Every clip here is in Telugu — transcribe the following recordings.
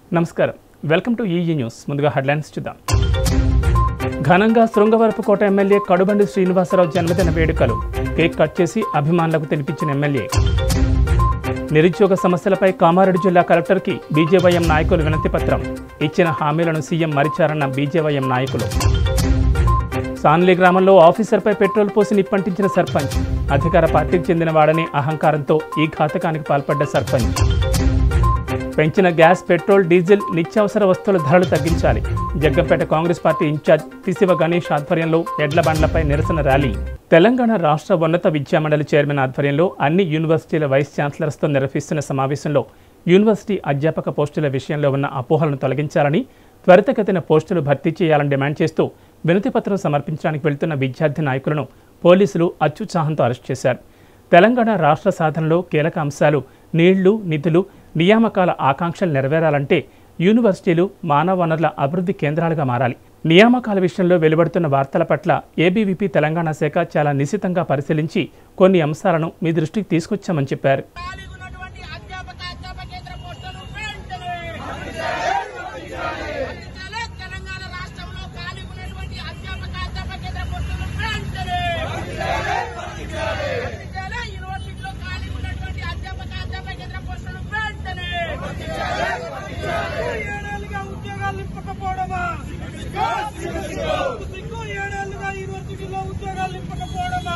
నమస్కారం వెల్కమ్ టు ఈఈ న్యూస్ ముందుగా హెడ్లైన్స్ చూద్దాం ఘనంగా శృంగవరపుకోట ఎమ్మెల్యే కడుబండి శ్రీనివాసరావు జన్మదిన వేడుకలు కేక్ కట్ చేసి అభిమానులకు తినిపించిన ఎమ్మెల్యే నిరుద్యోగ సమస్యలపై కామారెడ్డి జిల్లా కలెక్టర్కి బీజేవైఎం నాయకులు వినతి పత్రం ఇచ్చిన హామీలను సీఎం మరిచారన్న బీజేవైఎం నాయకులు సాన్లీ గ్రామంలో ఆఫీసర్పై పెట్రోల్ పోసి నిప్పంటించిన సర్పంచ్ అధికార పార్టీకి చెందిన వాడని అహంకారంతో ఈ ఘాతకానికి పాల్పడ్డ సర్పంచ్ పెంచిన గ్యాస్ పెట్రోల్ డీజిల్ నిత్యావసర వస్తువుల ధరలు తగ్గించాలి జగ్గంపేట కాంగ్రెస్ పార్టీ ఇన్ఛార్జ్ పిసివ గణేష్ ఆధ్వర్యంలో ఎడ్ల బండ్లపై నిరసన ర్యాలీ తెలంగాణ రాష్ట్ర ఉన్నత విద్యామండలి చైర్మన్ ఆధ్వర్యంలో అన్ని యూనివర్సిటీల వైస్ ఛాన్సలర్స్తో నిర్వహిస్తున్న సమావేశంలో యూనివర్సిటీ అధ్యాపక పోస్టుల విషయంలో ఉన్న అపోహలను తొలగించాలని త్వరితగతిన పోస్టులు భర్తీ చేయాలని డిమాండ్ చేస్తూ వినతి పత్రం సమర్పించడానికి వెళ్తున్న విద్యార్థి నాయకులను పోలీసులు అత్యుత్సాహంతో అరెస్ట్ చేశారు తెలంగాణ రాష్ట్ర సాధనలో కీలక అంశాలు నీళ్లు నిధులు నియామకాల ఆకాంక్షలు నెరవేరాలంటే యూనివర్సిటీలు మానవ వనరుల అభివృద్ధి కేంద్రాలుగా మారాలి నియామకాల విషయంలో వెలువడుతున్న వార్తల పట్ల ఏబీవీపీ తెలంగాణ శాఖ చాలా నిశితంగా పరిశీలించి కొన్ని అంశాలను మీ దృష్టికి తీసుకొచ్చామని చెప్పారు ఖాళీగా ఉన్నటువంటి అధ్యాపక అధ్యాపకేతర పోస్టులను వెంటనే అందించాలి. తెలంగాణ రాష్ట్రంలో ఖాళీగా ఉన్నటువంటి అధ్యాపక అధ్యాపకేతర పోస్టులను వెంటనే అందించాలి. యూనివర్సిటీలో ఖాళీగా ఉన్నటువంటి అధ్యాపక అధ్యాపకేతర పోస్టులను వెంటనే ఏడేళ్లుగా ఉద్యోగాలు నింపకపోవడమా సిగ్గు ఏడేళ్లుగా యూనివర్సిటీలో ఉద్యోగాలు నింపకపోవడమా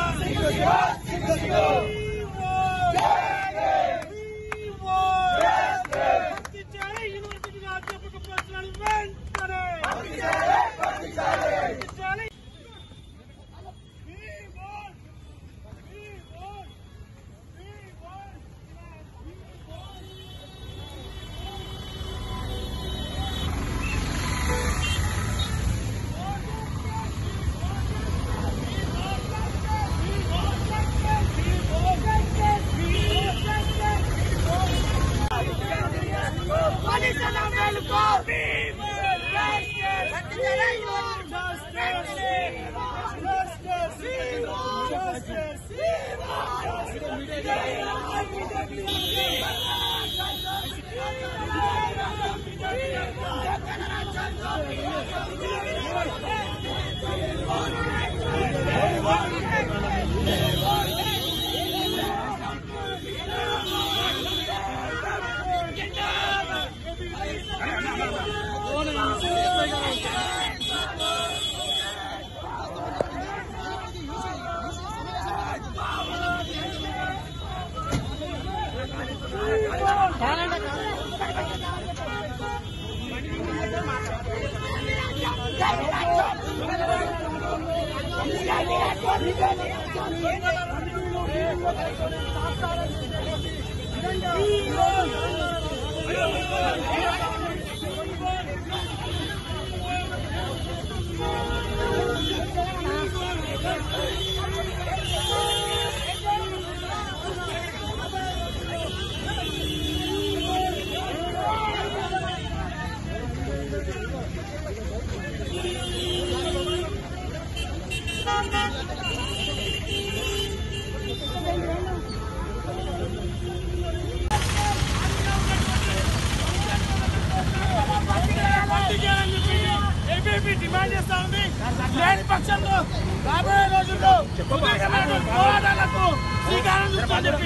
ఏబీపీ డిమాండ్ చేస్తా ఉంది లేని పక్షంలో రాబోయే రోజుల్లో సుదీర్ఘమైన పోరాటాలకు శ్రీకారం చుట్టాలని చెప్పి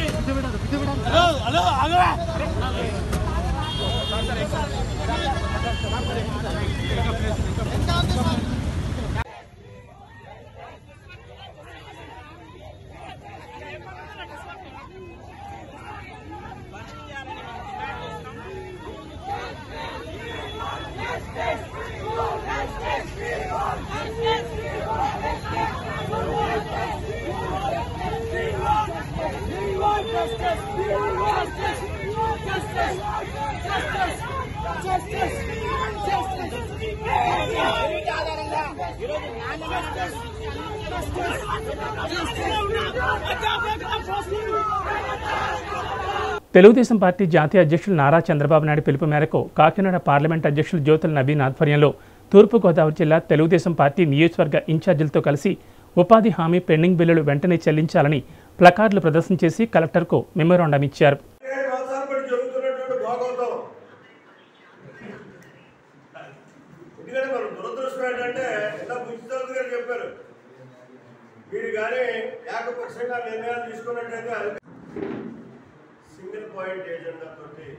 హలో హలో ఆగరా తెలుగుదేశం పార్టీ జాతీయ అధ్యక్షులు నారా చంద్రబాబు నాయుడు పిలుపు మేరకు కాకినాడ పార్లమెంట్ అధ్యక్షులు జ్యోతుల నవీన్ ఆధ్వర్యంలో తూర్పుగోదావరి జిల్లా తెలుగుదేశం పార్టీ నియోజకవర్గ ఇన్ఛార్జీలతో కలిసి ఉపాధి హామీ పెండింగ్ బిల్లులు వెంటనే చెల్లించాలని ప్లకార్డులు ప్రదర్శన చేసి కలెక్టర్కు మెమోరాండం ఇచ్చారు ఏడు సంవత్సరాల బట్టి జరుగుతున్నటువంటి భాగవతం కానీ ఏకపక్షంగా నిర్ణయాలు తీసుకున్నట్టయితే అది సింగిల్ పాయింట్ ఏజెండా తోటి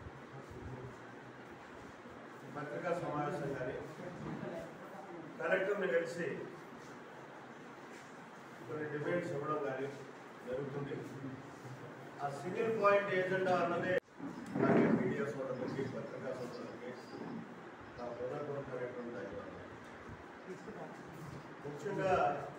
పత్రికా సమావేశం కానీ కలెక్టర్ని కలిసి కొన్ని డిబేట్స్ ఇవ్వడం కానీ జరుగుతుంది ఆ సింగిల్ పాయింట్ ఏజెండా అన్నదే అలాగే మీడియా సోదరులకి పత్రికా సోదరులకి నా హృదయపూర్వకమైనటువంటి ధన్యవాదాలు ముఖ్యంగా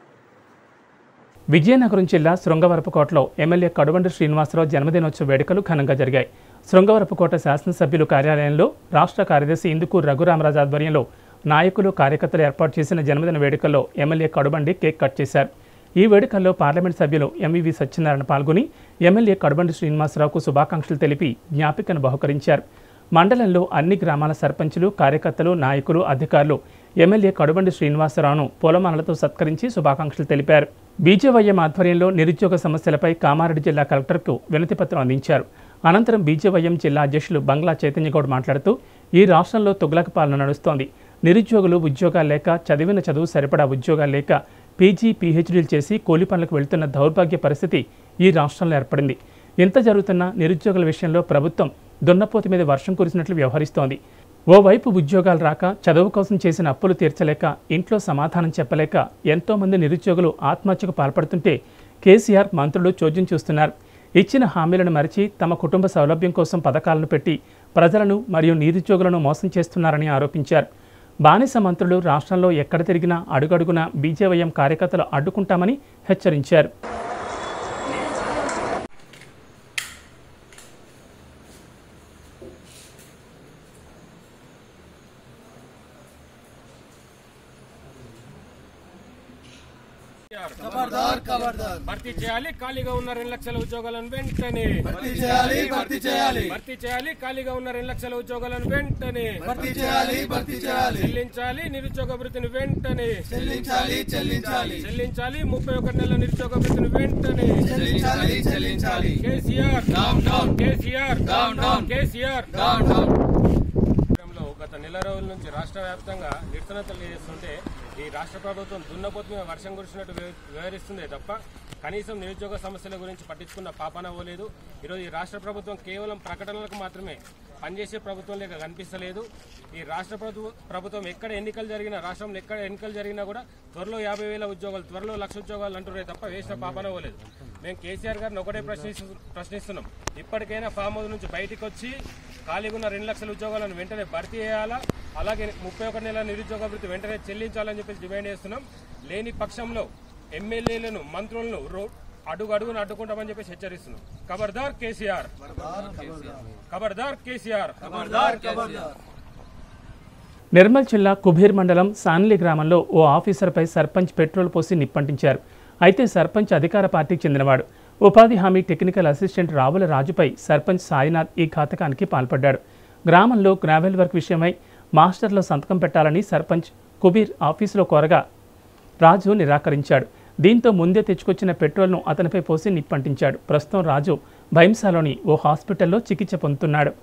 విజయనగరం జిల్లా శృంగవరపుకోటలో ఎమ్మెల్యే కడుబండి శ్రీనివాసరావు జన్మదినోత్సవ వేడుకలు ఘనంగా జరిగాయి శృంగవరపుకోట శాసనసభ్యులు కార్యాలయంలో రాష్ట్ర కార్యదర్శి ఇందుకూరు రఘురామరాజు ఆధ్వర్యంలో నాయకులు కార్యకర్తలు ఏర్పాటు చేసిన జన్మదిన వేడుకల్లో ఎమ్మెల్యే కడుబండి కేక్ కట్ చేశారు ఈ వేడుకల్లో పార్లమెంట్ సభ్యులు ఎంవివి సత్యనారాయణ పాల్గొని ఎమ్మెల్యే కడుబండి శ్రీనివాసరావుకు శుభాకాంక్షలు తెలిపి జ్ఞాపికను బహుకరించారు మండలంలో అన్ని గ్రామాల సర్పంచులు కార్యకర్తలు నాయకులు అధికారులు ఎమ్మెల్యే కడుబండి శ్రీనివాసరావును పూలమాలతో సత్కరించి శుభాకాంక్షలు తెలిపారు బీజేవైఎం ఆధ్వర్యంలో నిరుద్యోగ సమస్యలపై కామారెడ్డి జిల్లా కలెక్టర్కు వినతిపత్రం అందించారు అనంతరం బీజేవైఎం జిల్లా అధ్యక్షులు బంగ్లా చైతన్యగౌడ్ మాట్లాడుతూ ఈ రాష్ట్రంలో తుగ్లక పాలన నడుస్తోంది నిరుద్యోగులు ఉద్యోగాలు లేక చదివిన చదువు సరిపడా ఉద్యోగాలు లేక పీజీ పీహెచ్డీలు చేసి కూలి పనులకు వెళ్తున్న దౌర్భాగ్య పరిస్థితి ఈ రాష్ట్రంలో ఏర్పడింది ఇంత జరుగుతున్న నిరుద్యోగుల విషయంలో ప్రభుత్వం దున్నపోతు మీద వర్షం కురిసినట్లు వ్యవహరిస్తోంది ఓవైపు ఉద్యోగాలు రాక చదువు కోసం చేసిన అప్పులు తీర్చలేక ఇంట్లో సమాధానం చెప్పలేక ఎంతోమంది నిరుద్యోగులు ఆత్మహత్యకు పాల్పడుతుంటే కేసీఆర్ మంత్రులు చోద్యం చూస్తున్నారు ఇచ్చిన హామీలను మరిచి తమ కుటుంబ సౌలభ్యం కోసం పథకాలను పెట్టి ప్రజలను మరియు నిరుద్యోగులను మోసం చేస్తున్నారని ఆరోపించారు బానిస మంత్రులు రాష్ట్రంలో ఎక్కడ తిరిగినా అడుగడుగున బీజేవైఎం కార్యకర్తలు అడ్డుకుంటామని హెచ్చరించారు భర్తీ చేయాలి ఖాళీగా ఉన్న రెండు లక్షల ఉద్యోగాలను వెంటనే భర్తీ చేయాలి భర్తీ చేయాలి భర్తీ చేయాలి ఖాళీగా ఉన్న రెండు లక్షల ఉద్యోగాలను వెంటనే భర్తీ చేయాలి భర్తీ చేయాలి చెల్లించాలి నిరుద్యోగ వృత్తిని వెంటనే చెల్లించాలి చెల్లించాలి చెల్లించాలి ముప్పై ఒకటి నెలల నిరుద్యోగ వృత్తిని వెంటనే చెల్లించాలి చెల్లించాలి KCR down down KCR down down KCR down down లో గత నెల రోజుల నుంచి రాష్ట్ర వ్యాప్తంగా నిరసన తెలియజేస్తుంటే ఈ రాష్ట్ర ప్రభుత్వం దున్నపోతు మీద వర్షం కురిసినట్టు వ్యవ- వ్యవహరిస్తుందే తప్ప కనీసం నిరుద్యోగ సమస్యల గురించి పట్టించుకున్న పాపన పోలేదు ఈరోజు ఈ రాష్ట్ర ప్రభుత్వం కేవలం ప్రకటనలకు మాత్రమే పనిచేసే ప్రభుత్వం లేక కనిపిస్తలేదు ఈ రాష్ట్ర ప్రభు- ప్రభుత్వం ఎక్కడ ఎన్నికలు జరిగినా రాష్ట్రంలో ఎక్కడ ఎన్నికలు జరిగినా కూడా త్వరలో యాభై వేల ఉద్యోగాలు త్వరలో లక్ష ఉద్యోగాలు అంటున్నారే తప్ప వేసిన పాపన పోలేదు మేము కేసీఆర్ గారిని ఒకటే ప్రశ్నిస్తు ప్రశ్నిస్తున్నాం ఇప్పటికైనా ఫామ్ హౌస్ నుంచి బయటికి వచ్చి ఖాళీగా ఉన్న రెండు లక్షల ఉద్యోగాలను వెంటనే భర్తీ చేయాలా అలాగే ముప్పై ఒక నెలల నిరుద్యోగ వృత్తి వెంటనే చెల్లించాలని చెప్పేసి డిమాండ్ చేస్తున్నాం లేని పక్షంలో ఎమ్మెల్యేలను మంత్రులను రో అడుగు అడుగును అడ్డుకుంటామని చెప్పేసి హెచ్చరిస్తున్నాం ఖబర్దార్ కేసీఆర్ ఖబర్దార్ కేసీఆర్ నిర్మల్ జిల్లా కుబీర్ మండలం సాన్లి గ్రామంలో ఓ ఆఫీసర్పై సర్పంచ్ పెట్రోల్ పోసి నిప్పంటించారు అయితే సర్పంచ్ అధికార పార్టీకి చెందినవాడు ఉపాధి హామీ టెక్నికల్ అసిస్టెంట్ రావుల రాజుపై సర్పంచ్ సాయినాథ్ ఈ ఘాతకానికి పాల్పడ్డాడు గ్రామంలో గ్రావెల్ వర్క్ విషయమై మాస్టర్లో సంతకం పెట్టాలని సర్పంచ్ కుబీర్ ఆఫీసులో కోరగా రాజు నిరాకరించాడు దీంతో ముందే తెచ్చుకొచ్చిన పెట్రోల్ను అతనిపై పోసి నిప్పంటించాడు ప్రస్తుతం రాజు భైంసాలోని ఓ హాస్పిటల్లో చికిత్స పొందుతున్నాడు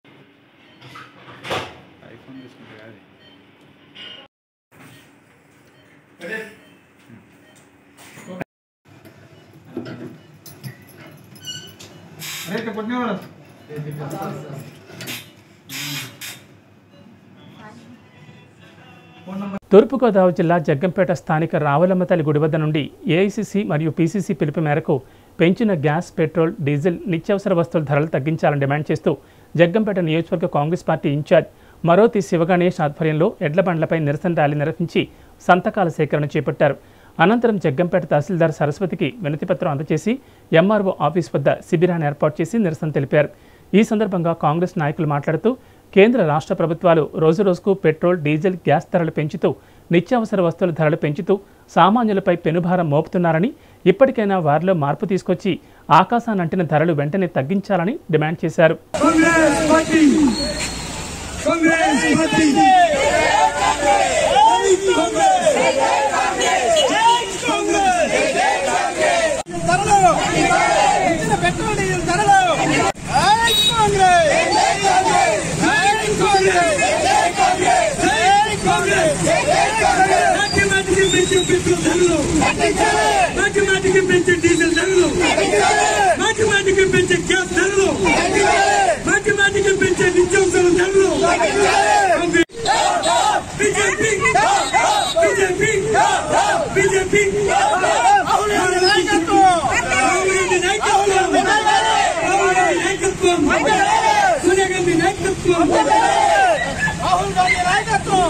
తూర్పుగోదావరి జిల్లా జగ్గంపేట స్థానిక రావులమ్మ తల్లి గుడి వద్ద నుండి ఏఐసిసి మరియు పీసీసీ పిలుపు మేరకు పెంచిన గ్యాస్ పెట్రోల్ డీజిల్ నిత్యావసర వస్తువుల ధరలు తగ్గించాలని డిమాండ్ చేస్తూ జగ్గంపేట నియోజకవర్గ Congress party incharge Maroti Sivaganesh ఆధ్వర్యంలో ఎడ్ల బండ్లపై నిరసన ర్యాలీ నిర్వహించి సంతకాల సేకరణ చేపట్టారు అనంతరం జగ్గంపేట తహసీల్దార్ సరస్వతికి వినతిపత్రం అందజేసి ఎంఆర్ఓ ఆఫీస్ వద్ద శిబిరాన్ని ఏర్పాటు చేసి నిరసన తెలిపారు ఈ సందర్భంగా కాంగ్రెస్ నాయకులు మాట్లాడుతూ కేంద్ర రాష్ట్ర ప్రభుత్వాలు రోజురోజుకు పెట్రోల్ డీజిల్ గ్యాస్ ధరలు పెంచుతూ నిత్యావసర వస్తువుల ధరలు పెంచుతూ సామాన్యులపై పెనుభారం మోపుతున్నారని ఇప్పటికైనా వారిలో మార్పు తీసుకొచ్చి ఆకాశానంటిన ధరలు వెంటనే తగ్గించాలని డిమాండ్ చేశారు కాంగ్రెస్ పార్టీ కాంగ్రెస్ పార్టీ ధరలు ఇచ్చిన పెట్రోల్ డీజిల్ ధరలు జై కాంగ్రెస్ జై కాంగ్రెస్ జై కాంగ్రెస్ మాటి మాటికి పెంచు పెట్రోల్ ధరలు మాటి BJP BJP BJP Rahul Gandhi నాయకత్వం రాహుల్ గాంధీ నాయకత్వం రాహుల్ గాంధీ నాయకత్వం సోనియా గాంధీ నాయకత్వం రాహుల్ గాంధీ నాయకత్వం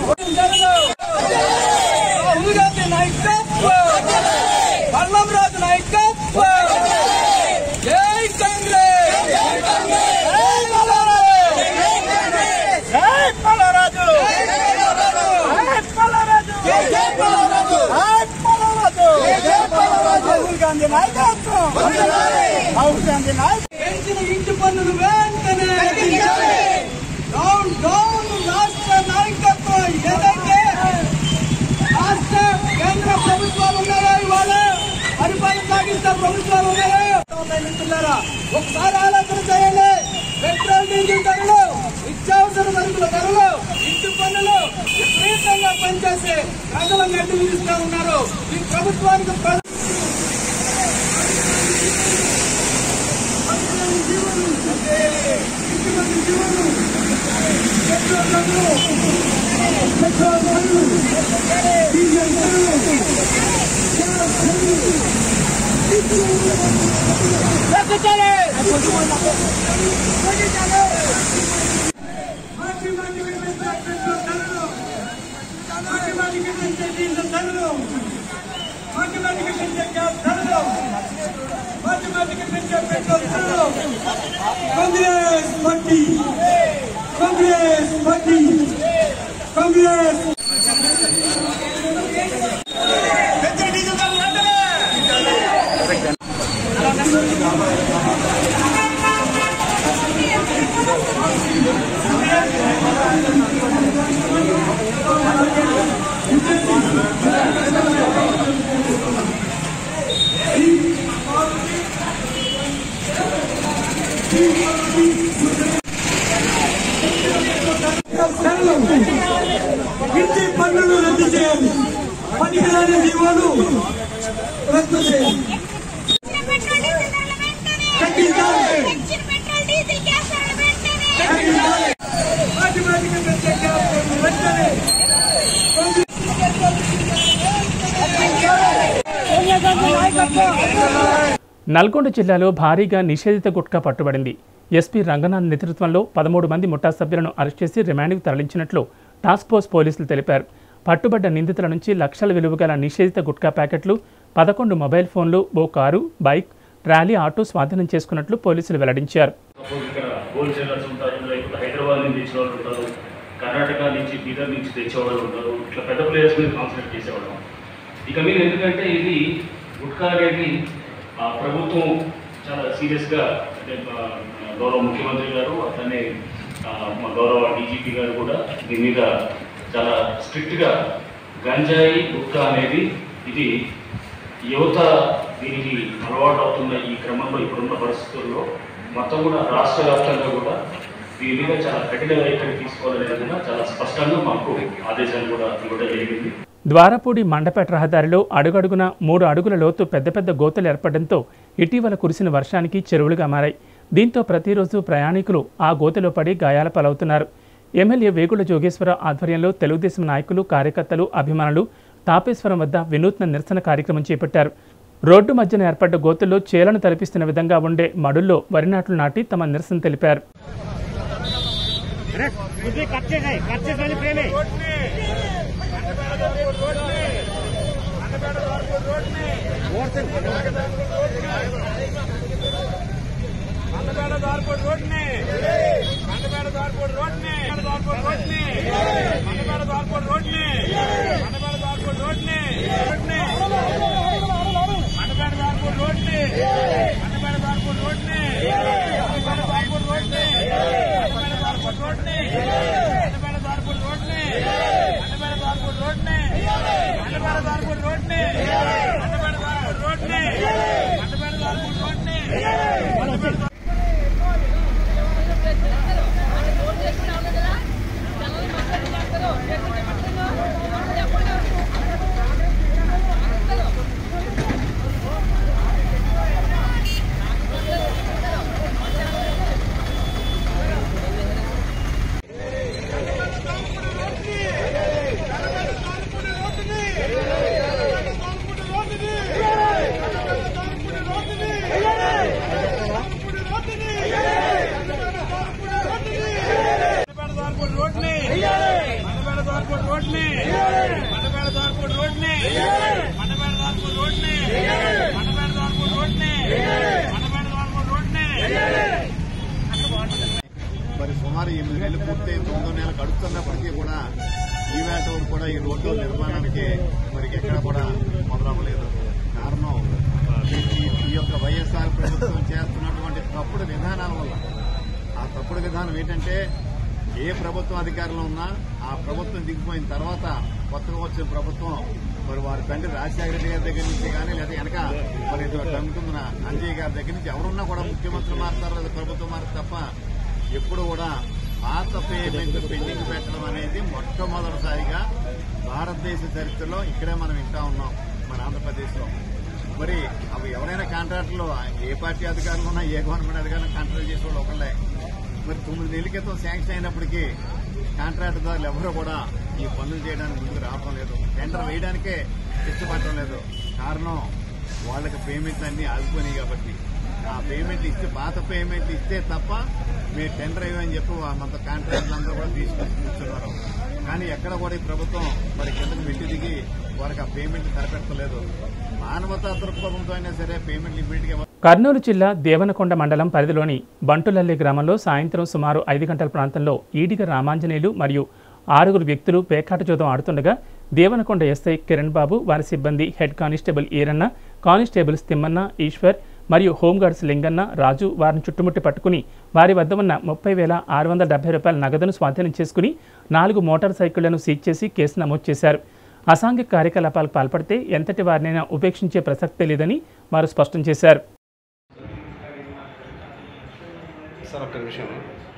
రాహుల్ గాంధీ నాయకత్వం పల్లం రాజు నాయకత్వం జై కాంగ్రెస్ జై పల్లారాజు జై పల్లారాజు జై పల్లారాజు జై పల్లారాజు జై పల్లారాజు జై పల్లారాజు రాహుల్ గాంధీ నాయకత్వం రాహుల్ గాంధీ నాయకత్వం పెంచిన ఇంటి పన్నులు వెంటనే డౌన్ డౌన్ రాష్ట్ర నాయకత్వం ఏదైతే రాష్ట్ర కేంద్ర ప్రభుత్వాలు ఉన్నారో ఇవాళ పరిపాలన సాగిస్తున్న ప్రభుత్వాలు ఉన్నారో ఉన్నాయి మిత్రులారా ఒకసారి ఆలోచన చేయండి పెట్రోల్ డీజిల్ ధరలు నిత్యావసర సరుకుల ధరలు ఇంటి పన్నులు విపరీతంగా పనిచేసి ప్రజలను గడ్డి విధిస్తూ ఉన్నారు ఈ ప్రభుత్వానికి ప్ర- మాటి మాటికి పెంచే పెట్రోల్ ధరలు మాటి మాటికి పెంచే డీజిల్ ధరలు మాటి మాటికి పెంచే గ్యాస్ ధరలు మాటి మాటికి పెంచే పెట్రోల్ ధరలు Congress party Congress party Congress పెంచే డీజిల్ ధరలు వెంటనే ఇంటి పన్నులు రద్దు చేయాలి పనికిరాని జీవాలు రద్దు చేయాలి పెట్రోల్ డీజిల్ ధరల వెంటనే తగ్గించాలి. పెంచిన పెట్రోల్ డీజిల్ గ్యాస్ ధరల వెంటనే తగ్గించాలి. మాటి మాటికి పెంచే గ్యాస్ ధరలు వెంటనే సోనియా గాంధీ నాయకత్వం నల్గొండ జిల్లాలో భారీగా నిషేధిత గుట్కా పట్టుబడింది ఎస్పీ రంగనాథ్ నేతృత్వంలో పదమూడు మంది ముఠా సభ్యులను అరెస్ట్ చేసి రిమాండ్కు తరలించినట్లు టాస్క్ ఫోర్స్ పోలీసులు తెలిపారు పట్టుబడ్డ నిందితుల నుంచి లక్షల విలువ గల నిషేధిత గుట్కా ప్యాకెట్లు పదకొండు మొబైల్ ఫోన్లు ఓ కారు బైక్ ట్రాలీ ఆటో స్వాధీనం చేసుకున్నట్లు పోలీసులు వెల్లడించారు సపోజ్ ఇక్కడ హోల్సేలర్స్ ఉంటారు లేకపోతే హైదరాబాద్ నుంచి తెచ్చే వాళ్ళు ఉంటారు కర్ణాటక నుంచి బీదర్ నుంచి తెచ్చేవాళ్ళు ఉంటారు ఇట్లా పెద్ద ప్లేయర్స్ మీద కాన్సన్ట్రేట్ చేసేవాళ్ళం ఇక మీరు ఎందుకంటే ఇది గుట్కా అనేది ఆ, ప్రభుత్వం చాలా సీరియస్గా అంటే ఆ, గౌరవ ముఖ్యమంత్రి గారు అట్లనే ఆ, మా గౌరవ డీజీపీ గారు కూడా దీని మీద చాలా స్ట్రిక్ట్గా గంజాయి గుట్కా అనేది ఇది యువత దీనికి అలవాటు అవుతున్న ఈ క్రమంలో ఇప్పుడున్న పరిస్థితుల్లో మొత్తం కూడా రాష్ట్ర వ్యాప్తంగా కూడా దీని మీద చాలా కఠిన వైఖరి తీసుకోవాలనే విధంగా చాలా స్పష్టంగా మాకు ఆదేశాలు కూడా ఇవ్వడం జరిగింది ద్వారపూడి మండపేట రహదారిలో అడుగడుగున మూడు అడుగుల లోతు పెద్ద పెద్ద గోతులు ఏర్పడడంతో ఇటీవల కురిసిన వర్షానికి చెరువులుగా మారాయి దీంతో ప్రతిరోజు ప్రయాణికులు ఆ గోతులో పడి గాయాల పాలవుతున్నారు ఎమ్మెల్యే వేగుల జోగేశ్వరరావు ఆధ్వర్యంలో తెలుగుదేశం నాయకులు కార్యకర్తలు అభిమానులు తాపేశ్వరం వద్ద వినూత్న నిరసన కార్యక్రమం చేపట్టారు రోడ్డు మధ్యన ఏర్పడ్డ గోతుల్లో చేలను తలపిస్తున్న విధంగా ఉండే మడుల్లో వరి నాట్లు నాటి తమ నిరసన తెలిపారు మండపేట దార్పూర్ రోడ్ని మండపేట దార్పూర్ రోడ్ని దార్పూర్ రోడ్ని మండపేట దార్పూర్ రోడ్ని మండపేట దార్పూర్ రోడ్ని రోడ్ని మండపేట దార్పూర్ రోడ్ని మండపేట దార్పూర్ రోడ్ని మండపేట దార్పూర్ రోడ్ని మండపేట దార్పూర్ రోడ్ని మండపేట దార్పూర్ రోడ్ని మండపేట దార్పూర్ రోడ్ని మండపేట దార్పూర్ రోడ్ని మండపేట దార్పూర్ రోడ్ని మండపేట దార్పూర్ రోడ్ని మండపేట ¡Vamos! సుమారు ఎనిమిది నెలలు పూర్తి తొమ్మిదో నెల గడుస్తున్నప్పటికీ కూడా ఈ వేట వరకు కూడా ఈ రోడ్డు నిర్మాణానికి మరి ఎక్కడ కూడా మొదలవ్వలేదు కారణం ఈ- ఈ యొక్క వైఎస్ఆర్ ప్రభుత్వం చేస్తున్నటువంటి తప్పుడు విధానాల వల్ల ఆ తప్పుడు విధానం ఏంటంటే ఏ ప్రభుత్వం అధికారంలో ఉన్నా ఆ ప్రభుత్వం దిగిపోయిన తర్వాత కొత్తగా వచ్చిన ప్రభుత్వం మరి వారి తండ్రి రాజశేఖర రెడ్డి గారి దగ్గర నుంచి కానీ లేదా వెనక మరి తమ్ముతున్న అంజయ్ గారి దగ్గర నుంచి ఎవరున్నా కూడా ముఖ్యమంత్రులు మారుతారు లేదా ప్రభుత్వం మారుతారు తప్ప ఎప్పుడు కూడా పాత పేమెంట్ పెండింగ్ పెట్టడం అనేది మొట్టమొదటిసారిగా భారతదేశ చరిత్రలో ఇక్కడే మనం వింటా ఉన్నాం మన ఆంధ్రప్రదేశ్లో మరి అవి ఎవరైనా కాంట్రాక్టులు ఏ పార్టీ అధికారులు ఉన్నా ఏ గవర్నమెంట్ అధికారులు కాంట్రాక్ట్ చేసే వాళ్ళు ఒకళ్ళే మరి తొమ్మిది నెలల క్రితం శాంక్షన్ అయినప్పటికీ కాంట్రాక్టుదారులు ఎవరూ కూడా ఈ పనులు చేయడానికి ముందుకు రావడం లేదు టెండర్ వేయడానికే ఇష్టపడటం లేదు కారణం వాళ్ళకి పేమెంట్ అన్ని ఆగిపోయినాయి కాబట్టి ఆ పేమెంట్ ఇస్తే పాత పేమెంట్ ఇస్తే తప్ప మీరు టెండర్ వేయమని చెప్పి మొత్తం కాంట్రాక్టులు అందరూ కూడా తీసుకొచ్చి కూర్చున్నారు కానీ ఎక్కడ కూడా ఈ ప్రభుత్వం మరి కిందకు మెట్టి దిగి వారికి ఆ పేమెంట్ సరిపెట్టలేదు మానవతా దృక్పథంతో అయినా సరే పేమెంట్ ఇమ్మీడియట్ గా కర్నూలు జిల్లా దేవనకొండ మండలం పరిధిలోని బంటులల్లి గ్రామంలో సాయంత్రం సుమారు ఐదు గంటల ప్రాంతంలో ఈడిగ రామాంజనేయులు మరియు ఆరుగురు వ్యక్తులు పేకాట జూదం ఆడుతుండగా దేవనకొండ ఎస్ఐ కిరణ్ బాబు వారి సిబ్బంది head constable Eeranna constables Thimmanna Eshwar మరియు హోంగార్డ్స్ లింగన్న రాజు వారిని చుట్టుముట్టి పట్టుకుని వారి వద్ద ఉన్న ముప్పై వేల ఆరు వందల డెబ్బై రూపాయల నగదును స్వాధీనం చేసుకుని నాలుగు మోటార్ సైకిళ్లను సీజ్ చేసి కేసు నమోదు చేశారు అసాంఘిక కార్యకలాపాలకు పాల్పడితే ఎంతటి వారినైనా ఉపేక్షించే ప్రసక్తే లేదని వారు స్పష్టం చేశారు సార్ ఒక్క నిమిషం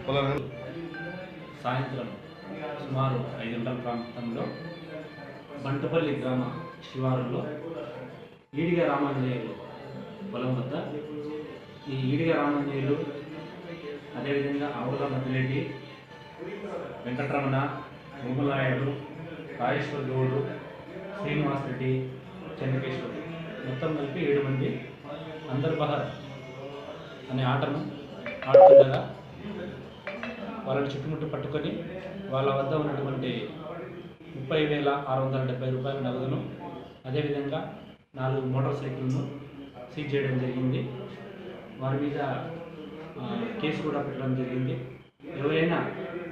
సాయంత్రం సుమారు ఐదు గంటల ప్రాంతంలో బంటపల్లి గ్రామ శివారులో ఈడిగ రామాంజనేయులు పొలం వద్ద ఈ ఈడిగ రామాంజనేయులు అదేవిధంగా ఆవుల మద్దిరెడ్డి వెంకటరమణ భూమలాయుడు రాజేశ్వర్ గౌడు శ్రీనివాస్ రెడ్డి చెన్నకేశ్వర్ మొత్తం కలిపి ఏడు మంది అందర్ బహర్ అనే ఆటను ఆడుతుండగా వాళ్ళని చుట్టుముట్టు పట్టుకొని వాళ్ళ వద్ద ఉన్నటువంటి ముప్పై వేల ఆరు వందల డెబ్బై రూపాయల నగదును అదేవిధంగా నాలుగు మోటార్ సైకిల్ను సీజ్ చేయడం జరిగింది వారి మీద ఆ, కేసు కూడా పెట్టడం జరిగింది ఎవరైనా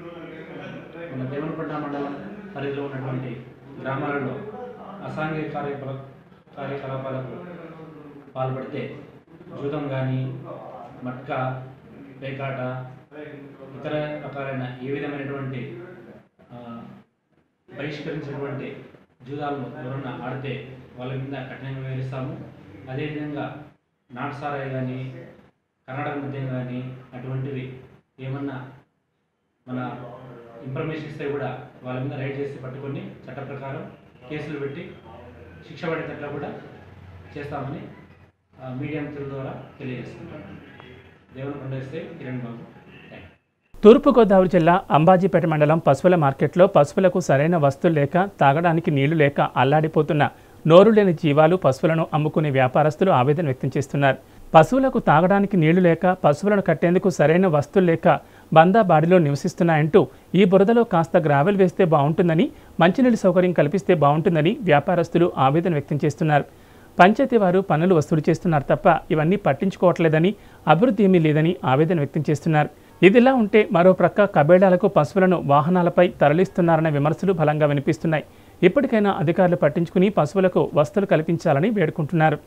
మన దేవనపట్న మండలం పరిధిలో ఉన్నటువంటి గ్రామాలలో అసాంఘిక కార్యకలా కార్యకలాపాలకు పాల్పడితే జూదం కానీ మట్కా పేకాట ఇతర రకాలైన ఏ విధమైనటువంటి ఆ, బహిష్కరించినటువంటి జూదాలను ఎవరన్నా ఆడితే వాళ్ళ మీద కఠినంగా వివరిస్తాము అదేవిధంగా నాటసారాయి కానీ కర్ణాటక మద్యం కానీ అటువంటివి ఏమన్నా మన ఇన్ఫర్మేషన్ ఇస్తే కూడా వాళ్ళ మీద రైడ్ చేసి పట్టుకొని చట్ట ప్రకారం కేసులు పెట్టి శిక్ష పడేటట్లు కూడా చేస్తామని ఆ, మీడియా మిత్రుల ద్వారా తెలియజేస్తున్నాం దేవుని SI Kiran Babu thank you తూర్పుగోదావరి జిల్లా అంబాజీపేట మండలం పశువుల మార్కెట్లో పశువులకు సరైన వస్తువులు లేక తాగడానికి నీళ్లు లేక అల్లాడిపోతున్న నోరు లేని జీవాలు పశువులను అమ్ముకునే వ్యాపారస్తులు ఆవేదన వ్యక్తం చేస్తున్నారు పశువులకు తాగడానికి నీళ్లు లేక పశువులను కట్టేందుకు సరైన వస్తువులు లేక బందా బాడిలో నివసిస్తున్నాయంటూ ఈ బురదలో కాస్త గ్రావెల్ వేస్తే బాగుంటుందని మంచినీటి సౌకర్యం కల్పిస్తే బాగుంటుందని వ్యాపారస్తులు ఆవేదన వ్యక్తం చేస్తున్నారు పంచాయతీ వారు పనులు వసూలు చేస్తున్నారు తప్ప ఇవన్నీ పట్టించుకోవట్లేదని అభివృద్ధి ఏమీ లేదని ఆవేదన వ్యక్తం చేస్తున్నారు ఇదిలా ఉంటే మరో ప్రక్క కబేళాలకు పశువులను వాహనాలపై తరలిస్తున్నారన్న విమర్శలు బలంగా వినిపిస్తున్నాయి ఇప్పటికైనా అధికారులు పట్టించుకుని పశువులకు వస్తువులు కల్పించాలని వేడుకుంటున్నారు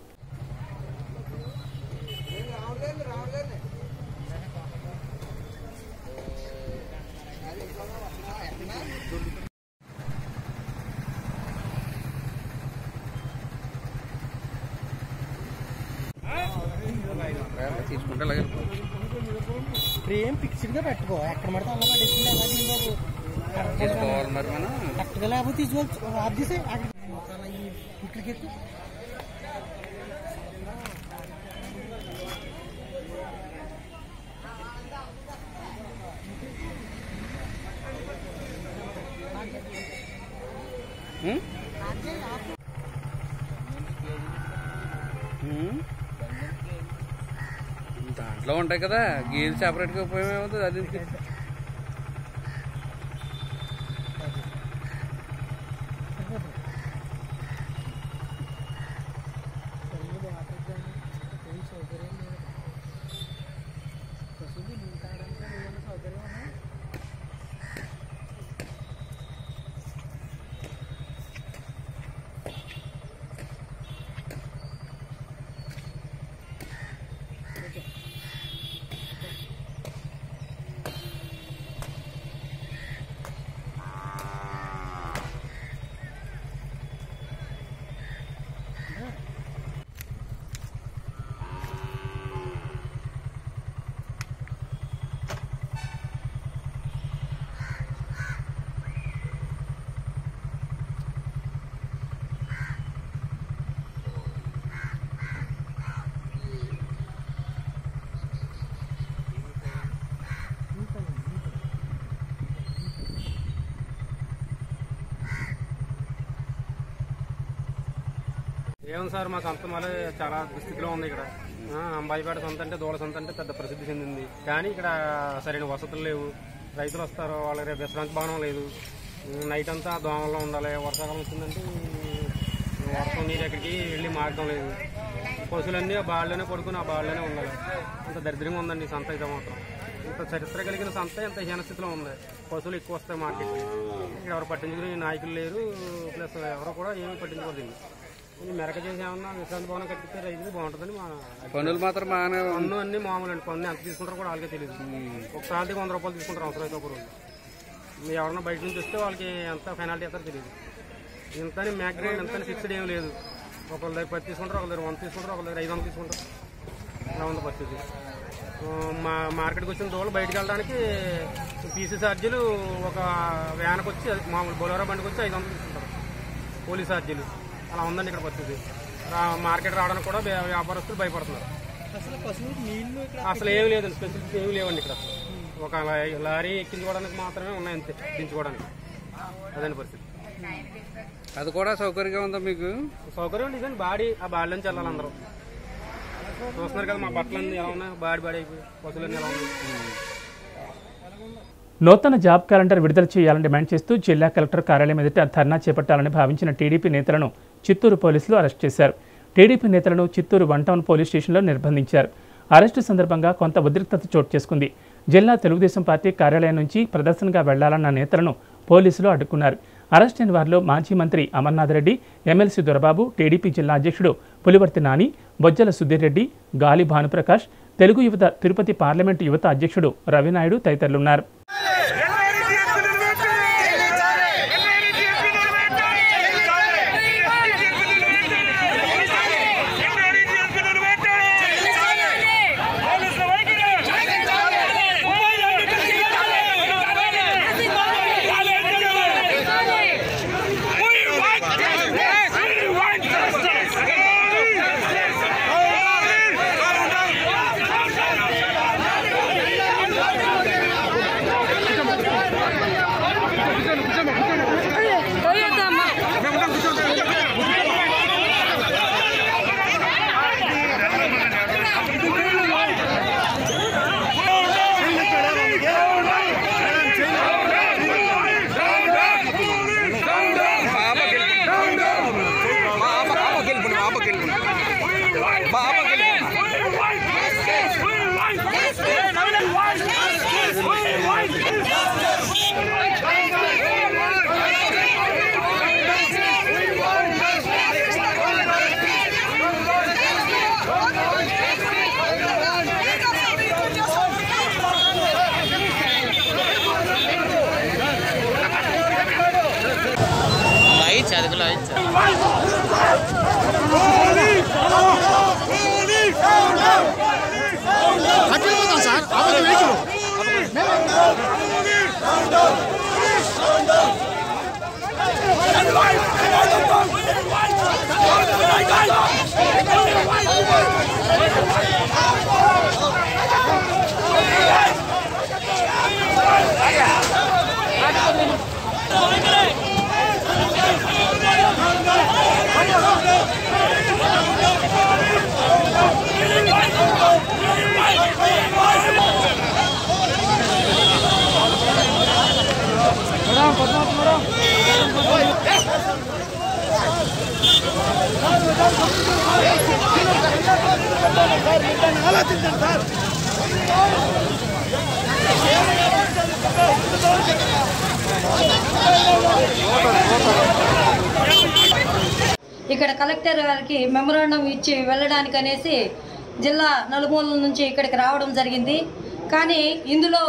తీసుకుంటే అలాగే ఫ్రేమ్ ఫిక్స్డ్ గా పెట్టుకో ఎక్కడ పడితే అలా పడేసింది ఎలా దీని బాబు తీసుకోవాలి మరి మనం కరెక్ట్ గా లేకపోతే తీసుకోవచ్చు ఆఫ్ చేసే ఇక్కడికి ఎక్కువ దాంట్లో ఉంటాయి కదా గేదె సెపరేట్గా ఉపయోగం అది ఏముంది సార్ మా సంత మళ్ళీ చాలా దుస్థితిలో ఉంది ఇక్కడ ఆ, అంబాయిపేట సంత అంటే దూడ సంత అంటే పెద్ద ప్రసిద్ధి చెందింది కానీ ఇక్కడ సరైన వసతులు లేవు రైతులు వస్తారు వాళ్ళకి రేపు విశ్రాంతి భవనం లేదు ఉమ్, నైట్ అంతా దోమల్లో ఉండాలి వర్షాకాలం వచ్చిందంటే ఉమ్, వర్షం నీరు ఎక్కడికి వెళ్ళి మార్గం లేదు పశువులన్నీ ఆ బాళ్ళలోనే పడుకుని ఆ బాళ్ళలోనే ఉండాలి అంత దరిద్రంగా ఉందండి ఈ సంత అయితే మాత్రం ఇంత చరిత్ర కలిగిన సంత ఇంత హీనస్థితిలో ఉంది పశువులు ఎక్కువ వస్తాయి మార్కెట్ ఇక్కడ ఎవరు పట్టించుకునే నాయకులు లేరు ప్లస్ ఎవరు కూడా ఏమీ పట్టించుకోరు దీన్ని ఇది మెరక చేసి ఏమన్నా విశ్రాంతి భవనం కట్టిస్తే రైతులు బాగుంటుందని మా పనులు మాత్రం బాగానే పన్ను అన్ని మామూలు అండి పన్ను ఎంత తీసుకుంటారో కూడా వాళ్ళకే తెలియదు ఒకసారి వంద రూపాయలు తీసుకుంటారు అవసరం అయితే ఒక రోజు మీరు ఎవరన్నా బయట నుంచి వస్తే వాళ్ళకి ఎంత పెనాల్టీ ఇస్తారో తెలియదు ఇంతని మ్యాక్సిమం ఇంతని ఫిక్స్డ్ ఏం లేదు ఒకళ్ళ దగ్గర పది తీసుకుంటారు ఒకళ్ళ దగ్గర వంద తీసుకుంటారు ఒకళ్ళ దగ్గర ఐదు వందలు తీసుకుంటారు అలా ఉంది పరిస్థితి ఆ, మా మార్కెట్కి వచ్చిన రోజులు బయటకు వెళ్ళడానికి పీసీ ఛార్జీలు ఒక వ్యాన్కి వచ్చి అది మామూలు బొలోరా బండికి వచ్చి ఐదు వందలు తీసుకుంటారు పోలీస్ ఛార్జీలు అలా ఉందండి ఇక్కడ పరిస్థితి రా- మార్కెట్ రావడానికి కూడా వ్య- వ్యాపారస్తులు భయపడుతున్నారు అసలు పశువులకు నీళ్లు ఇక్కడ అసలు ఏమి లేదండి స్పెసిఫిక్ ఏమి లేవండి ఇక్కడ ఒక లా- లారీ ఎక్కించుకోవడానికి మాత్రమే ఉన్నాయి అంతే దించుకోవడానికి అదే పరిస్థితి అది కూడా సౌకర్యంగా ఉందా మీకు సౌకర్యం ఉంది కానీ బాడీ ఆ బాడీ నుంచి వెళ్ళాలి అందరూ చూస్తున్నారు కదా మా బట్టలన్నీ ఎలా ఉన్నాయి బాడీ బాడీ అయిపోయి పశువులన్నీ ఎలా ఉన్నాయి నూతన జాబ్ క్యాలెండర్ విడుదల చేయాలని డిమాండ్ చేస్తూ జిల్లా కలెక్టర్ కార్యాలయం ఎదుట ధర్నా చేపట్టాలని భావించిన టీడీపీ నేతలను చిత్తూరు పోలీసులు అరెస్ట్ చేశారు టీడీపీ నేతలను చిత్తూరు వన్ టౌన్ పోలీస్ స్టేషన్లో నిర్బంధించారు అరెస్టు సందర్భంగా కొంత ఉద్రిక్తత చోటు చేసుకుంది జిల్లా తెలుగుదేశం పార్టీ కార్యాలయం నుంచి ప్రదర్శనగా వెళ్లాలన్న నేతలను పోలీసులు అడ్డుకున్నారు అరెస్ట్ అయిన వారిలో మాజీ మంత్రి అమర్నాథ్ రెడ్డి ఎమ్మెల్సీ దొరబాబు టీడీపీ జిల్లా అధ్యక్షుడు పులివర్తి నాని బొజ్జల సుధీర్ రెడ్డి గాలి భానుప్రకాష్ తెలుగు యువత తిరుపతి పార్లమెంటు యువత అధ్యక్షుడు రవినాయుడు తదితరులున్నారు ఇక్కడ కలెక్టర్ గారికి మెమరాండం ఇచ్చి వెళ్ళడానికి అనేసి జిల్లా నలుమూలల నుంచి ఇక్కడికి రావడం జరిగింది కానీ ఇందులో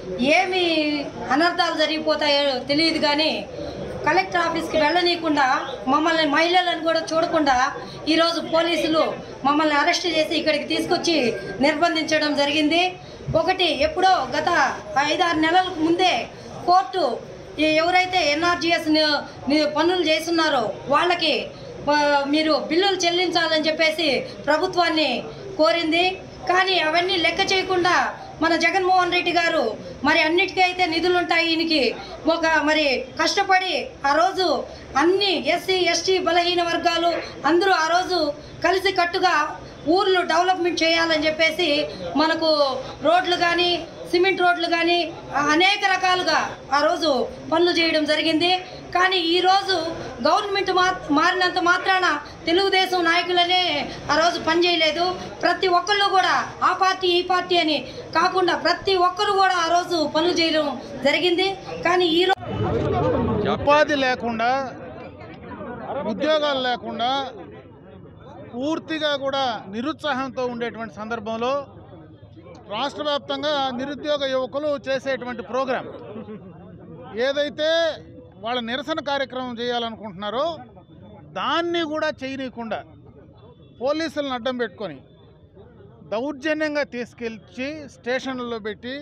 ఏమి అనర్థాలు జరిగిపోతాయో తెలియదు కానీ కలెక్టర్ ఆఫీస్కి వెళ్ళనీయకుండా మమ్మల్ని మహిళలను కూడా చూడకుండా ఈరోజు పోలీసులు మమ్మల్ని అరెస్ట్ చేసి ఇక్కడికి తీసుకొచ్చి నిర్బంధించడం జరిగింది ఒకటి ఎప్పుడో గత ఐదారు నెలల ముందే కోర్టు ఈ ఎవరైతే ఎన్ఆర్జీఎస్ పనులు చేస్తున్నారో వాళ్ళకి ఆ, మీరు బిల్లులు చెల్లించాలని చెప్పేసి ప్రభుత్వాన్ని కోరింది కానీ అవన్నీ లెక్క చేయకుండా మన జగన్మోహన్ రెడ్డి గారు మరి అన్నిటికీ అయితే నిధులు ఉంటాయి ఈయనకి ఒక మరి కష్టపడి ఆ రోజు అన్ని ఎస్సీ ఎస్టీ బలహీన వర్గాలు అందరూ ఆ రోజు కలిసి కట్టుగా ఊర్లు డెవలప్మెంట్ చేయాలని చెప్పేసి మనకు రోడ్లు కానీ సిమెంట్ రోడ్లు కానీ అనేక రకాలుగా ఆ రోజు పనులు చేయడం జరిగింది కానీ ఈరోజు గవర్నమెంట్ మా మారినంత మాత్రాన తెలుగుదేశం నాయకులనే ఆ రోజు పనిచేయలేదు ప్రతి ఒక్కళ్ళు కూడా ఆ పార్టీ ఈ పార్టీ అని కాకుండా ప్రతి ఒక్కరు కూడా ఆ రోజు పనులు చేయడం జరిగింది కానీ ఈ ఉపాధి లేకుండా ఉద్యోగాలు లేకుండా పూర్తిగా కూడా నిరుత్సాహంతో ఉండేటువంటి సందర్భంలో రాష్ట్ర వ్యాప్తంగా నిరుద్యోగ యువకులు చేసేటువంటి ప్రోగ్రాం ఏదైతే వాళ్ళ నిరసన కార్యక్రమం చేయాలనుకుంటున్నారో దాన్ని కూడా చేయనీయకుండా పోలీసులను అడ్డం పెట్టుకొని దౌర్జన్యంగా తీసుకెళ్ళి స్టేషన్లలో పెట్టి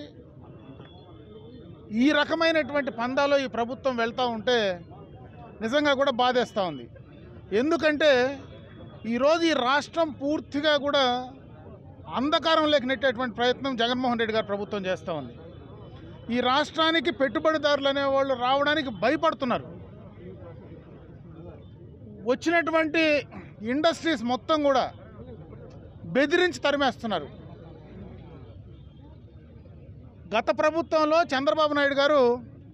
ఈ రకమైనటువంటి పందాలో ఈ ప్రభుత్వం వెళ్తూ ఉంటే నిజంగా కూడా బాధేస్తూ ఉంది ఎందుకంటే ఈరోజు ఈ రాష్ట్రం పూర్తిగా కూడా అంధకారంలోకి నెట్టేటువంటి ప్రయత్నం జగన్మోహన్ రెడ్డి గారు ప్రభుత్వం చేస్తూ ఉంది ఈ రాష్ట్రానికి పెట్టుబడిదారులు అనేవాళ్ళు రావడానికి భయపడుతున్నారు వచ్చినటువంటి ఇండస్ట్రీస్ మొత్తం కూడా బెదిరించి తరిమేస్తున్నారు గత ప్రభుత్వంలో చంద్రబాబు నాయుడు గారు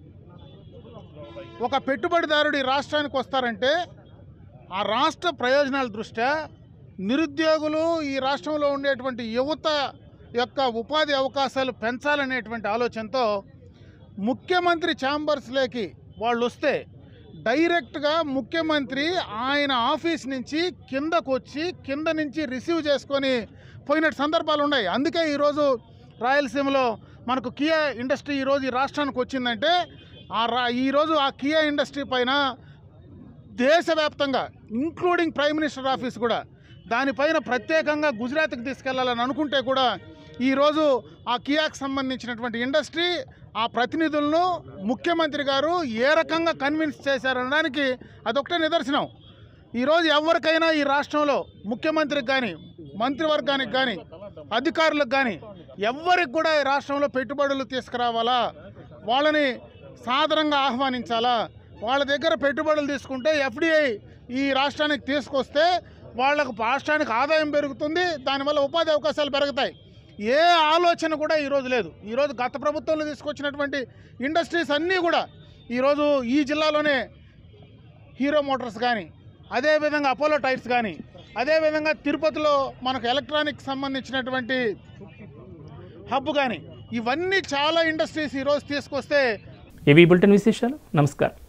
ఒక పెట్టుబడిదారుడు ఈ రాష్ట్రానికి వస్తారంటే ఆ రాష్ట్ర ప్రయోజనాల దృష్ట్యా నిరుద్యోగులు ఈ రాష్ట్రంలో ఉండేటువంటి యువత యొక్క ఉపాధి అవకాశాలు పెంచాలనేటువంటి ఆలోచనతో ముఖ్యమంత్రి ఛాంబర్స్లోకి వాళ్ళు వస్తే డైరెక్ట్గా ముఖ్యమంత్రి ఆయన ఆఫీస్ నుంచి కిందకు వచ్చి కింద నుంచి రిసీవ్ చేసుకొని పోయిన సందర్భాలు ఉన్నాయి అందుకే ఈరోజు రాయలసీమలో మనకు కియా ఇండస్ట్రీ ఈరోజు ఈ రాష్ట్రానికి వచ్చిందంటే ఆ రా ఈరోజు ఆ కియా ఇండస్ట్రీ పైన దేశవ్యాప్తంగా ఇంక్లూడింగ్ ప్రైమ్ మినిస్టర్ ఆఫీస్ కూడా దానిపైన ప్రత్యేకంగా గుజరాత్కి తీసుకెళ్లాలని అనుకుంటే కూడా ఈరోజు ఆ కియాకి సంబంధించినటువంటి ఇండస్ట్రీ ఆ ప్రతినిధులను ముఖ్యమంత్రి గారు ఏ రకంగా కన్విన్స్ చేశారనడానికి అదొకటే నిదర్శనం ఈరోజు ఎవరికైనా ఈ రాష్ట్రంలో ముఖ్యమంత్రికి కానీ మంత్రివర్గానికి కానీ అధికారులకు కానీ ఎవరికి కూడా ఈ రాష్ట్రంలో పెట్టుబడులు తీసుకురావాలా వాళ్ళని సాదరంగా ఆహ్వానించాలా వాళ్ళ దగ్గర పెట్టుబడులు తీసుకుంటే ఎఫ్డిఐ ఈ రాష్ట్రానికి తీసుకొస్తే వాళ్ళకు రాష్ట్రానికి ఆదాయం పెరుగుతుంది దానివల్ల ఉపాధి అవకాశాలు పెరుగుతాయి ఏ ఆలోచన కూడా ఈరోజు లేదు ఈరోజు గత ప్రభుత్వంలో తీసుకొచ్చినటువంటి ఇండస్ట్రీస్ అన్నీ కూడా ఈరోజు ఈ జిల్లాలోనే హీరో మోటార్స్ కానీ అదేవిధంగా అపోలో టైర్స్ కానీ అదేవిధంగా తిరుపతిలో మనకు ఎలక్ట్రానిక్ సంబంధించినటువంటి హబ్ కానీ ఇవన్నీ చాలా ఇండస్ట్రీస్ ఈరోజు తీసుకొస్తే ఏవి బులెటిన్ విశేషాలు నమస్కారం